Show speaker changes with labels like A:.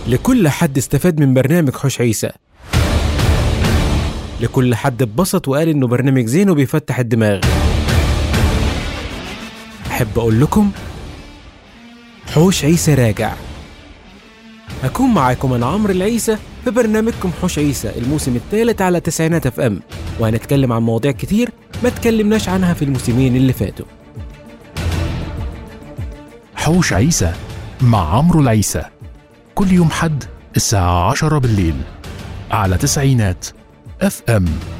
A: لكل حد استفاد من برنامج حوش عيسى لكل حد اتبسط وقال انه برنامج زين وبيفتح الدماغ احب اقول لكم حوش عيسى راجع هكون معاكم انا عمرو العيسى في برنامجكم حوش عيسى الموسم الثالث على تسعينات اف ام وهنتكلم عن مواضيع كتير ما تكلمناش عنها في الموسمين اللي فاتوا
B: حوش عيسى مع عمرو العيسى كل يوم حد الساعة عشرة بالليل على تسعينات اف ام